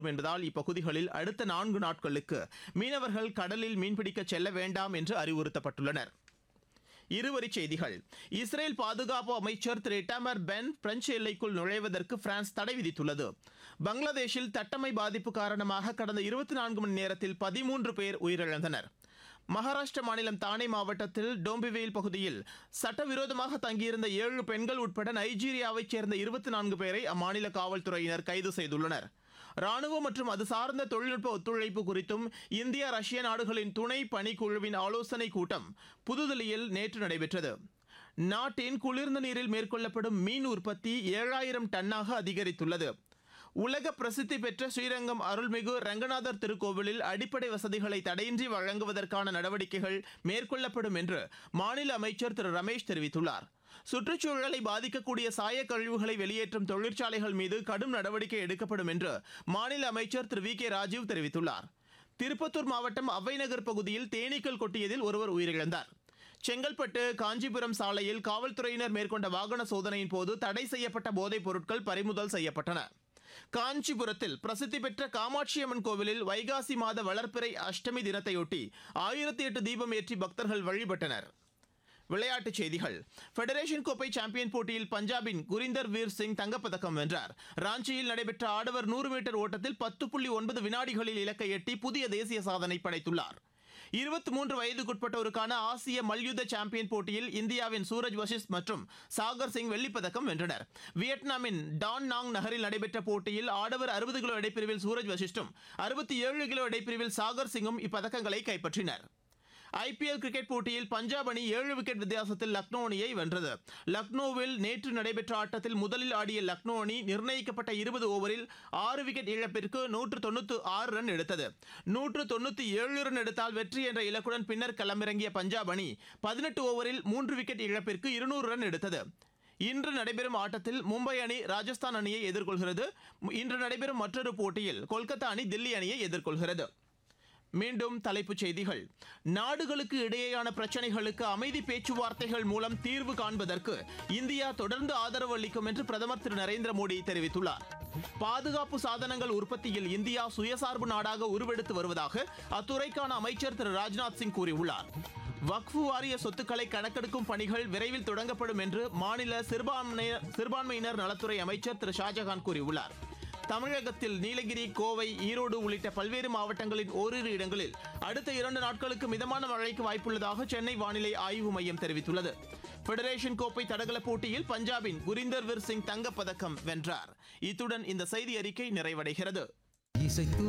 என்பதால் இப்பகுதிகளில் அடுத்த நான்கு நாட்களுக்கு மீனவர்கள் கடலில் மீன்பிடிக்க செல்ல வேண்டாம் என்று அறிவுறுத்தப்பட்டுள்ளனர் இருவரிச் செய்திகள் இஸ்ரேல் பாதுகாப்பு அமைச்சர் திரு இட்டாமர் பென் பிரெஞ்சு எல்லைக்குள் நுழைவதற்கு பிரான்ஸ் தடை விதித்துள்ளது பங்களாதேஷில் தட்டமை பாதிப்பு காரணமாக கடந்த இருபத்தி நான்கு மணி நேரத்தில் பதிமூன்று பேர் உயிரிழந்தனர் மகாராஷ்டிர மாநிலம் தானே மாவட்டத்தில் டோம்பிவேல் பகுதியில் சட்டவிரோதமாக தங்கியிருந்த ஏழு பெண்கள் உட்பட நைஜீரியாவைச் சேர்ந்த இருபத்தி நான்கு பேரை அம்மாநில காவல்துறையினர் கைது செய்துள்ளனர் ராணுவ மற்றும் அது சார்ந்த தொழில்நுட்ப ஒத்துழைப்பு குறித்தும் இந்தியா ரஷ்ய நாடுகளின் துணை பணிக்குழுவின் ஆலோசனைக் கூட்டம் புதுதில்லியில் நேற்று நடைபெற்றது நாட்டின் குளிர்ந்த நீரில் மேற்கொள்ளப்படும் மீன் உற்பத்தி ஏழாயிரம் டன்னாக அதிகரித்துள்ளது உலக பிரசித்தி பெற்ற ஸ்ரீரங்கம் அருள்மிகு ரங்கநாதர் திருக்கோவிலில் அடிப்படை வசதிகளை தடையின்றி வழங்குவதற்கான நடவடிக்கைகள் மேற்கொள்ளப்படும் என்று மாநில அமைச்சர் திரு ரமேஷ் தெரிவித்துள்ளார் சுற்றுச்சூழலை பாதிக்கக்கூடிய சாயக் கழிவுகளை வெளியேற்றும் தொழிற்சாலைகள் மீது கடும் நடவடிக்கை எடுக்கப்படும் என்று மாநில அமைச்சர் திரு வி கே ராஜீவ் தெரிவித்துள்ளார் திருப்பத்தூர் மாவட்டம் அவ்வைநகர் பகுதியில் தேனீக்கள் கொட்டியதில் ஒருவர் உயிரிழந்தார் செங்கல்பட்டு காஞ்சிபுரம் சாலையில் காவல்துறையினர் மேற்கொண்ட வாகன சோதனையின் போது தடை செய்யப்பட்ட போதைப் பொருட்கள் பறிமுதல் செய்யப்பட்டன காஞ்சிபுரத்தில் பிரசித்தி பெற்ற காமாட்சியம்மன் கோவிலில் வைகாசி மாத வளர்ப்பிறை அஷ்டமி தினத்தையொட்டி ஆயிரத்தி எட்டு தீபம் ஏற்றி பக்தர்கள் வழிபட்டனர் விளையாட்டுச் செய்திகள் ஃபெடரேஷன் கோப்பை சாம்பியன் போட்டியில் பஞ்சாபின் குரிந்தர் வீர் சிங் தங்கப்பதக்கம் வென்றார் ராஞ்சியில் நடைபெற்ற ஆடவர் நூறு மீட்டர் ஓட்டத்தில் பத்து புள்ளி ஒன்பது வினாடிகளில் இலக்கை எட்டி புதிய தேசிய சாதனை படைத்துள்ளார் இருபத்தி மூன்று வயதுக்குட்பட்டோருக்கான ஆசிய மல்யுத்த சாம்பியன் போட்டியில் இந்தியாவின் சூரஜ் வஷிஷ்ட் மற்றும் சாகர் சிங் வெள்ளிப்பதக்கம் வென்றனர் வியட்நாமின் டான் நாங் நகரில் நடைபெற்ற போட்டியில் ஆடவர் அறுபது கிலோ இடைப்பிரிவில் சூரஜ் வஷிஷ்டும் அறுபத்தி ஏழு கிலோ இடைப்பிரிவில் சாகர் சிங்கும் இப்பதக்கங்களை கைப்பற்றினர் ஐபிஎல் கிரிக்கெட் போட்டியில் பஞ்சாப் அணி ஏழு விக்கெட் வித்தியாசத்தில் லக்னோ அணியை வென்றது லக்னோவில் நேற்று நடைபெற்ற ஆட்டத்தில் முதலில் ஆடிய லக்னோ அணி நிர்ணயிக்கப்பட்ட இருபது ஓவரில் ஆறு விக்கெட் இழப்பிற்கு நூற்று தொண்ணூற்று ஆறு ரன் எடுத்தது நூற்று தொண்ணூற்றி ஏழு ரன் எடுத்தால் வெற்றி என்ற இலக்குடன் பின்னர் களமிறங்கிய பஞ்சாப் அணி பதினெட்டு ஓவரில் மூன்று விக்கெட் இழப்பிற்கு இருநூறு ரன் எடுத்தது இன்று நடைபெறும் ஆட்டத்தில் மும்பை அணி ராஜஸ்தான் அணியை எதிர்கொள்கிறது இன்று நடைபெறும் மற்றொரு போட்டியில் கொல்கத்தா அணி தில்லி அணியை எதிர்கொள்கிறது மீண்டும் தலைப்புச் செய்திகள் நாடுகளுக்கு இடையேயான பிரச்சனைகளுக்கு அமைதி பேச்சுவார்த்தைகள் மூலம் தீர்வு காண்பதற்கு இந்தியா தொடர்ந்து ஆதரவு அளிக்கும் என்று பிரதமர் திரு நரேந்திர மோடி தெரிவித்துள்ளார் பாதுகாப்பு சாதனங்கள் உற்பத்தியில் இந்தியா சுயசார்பு நாடாக உருவெடுத்து வருவதாக அத்துறைக்கான அமைச்சர் திரு ராஜ்நாத் சிங் கூறியுள்ளார் வக்ஃபு வாரிய சொத்துக்களை கணக்கெடுக்கும் பணிகள் விரைவில் தொடங்கப்படும் என்று மாநில சிறுபான்மையினர் சிறுபான்மையினர் நலத்துறை அமைச்சர் திரு ஷாஜகான் கூறியுள்ளார் தமிழகத்தில் நீலகிரி கோவை ஈரோடு உள்ளிட்ட பல்வேறு மாவட்டங்களின் ஓரிரு இடங்களில் அடுத்த இரண்டு நாட்களுக்கு மிதமான மழைக்கு வாய்ப்புள்ளதாக சென்னை வானிலை ஆய்வு மையம் தெரிவித்துள்ளது ஃபெடரேஷன் கோப்பை தடகள போட்டியில் பஞ்சாபின் குரிந்தர்வீர் சிங் தங்கப்பதக்கம் வென்றார் இத்துடன் இந்த செய்தி அறிக்கை நிறைவடைகிறது இசைத்து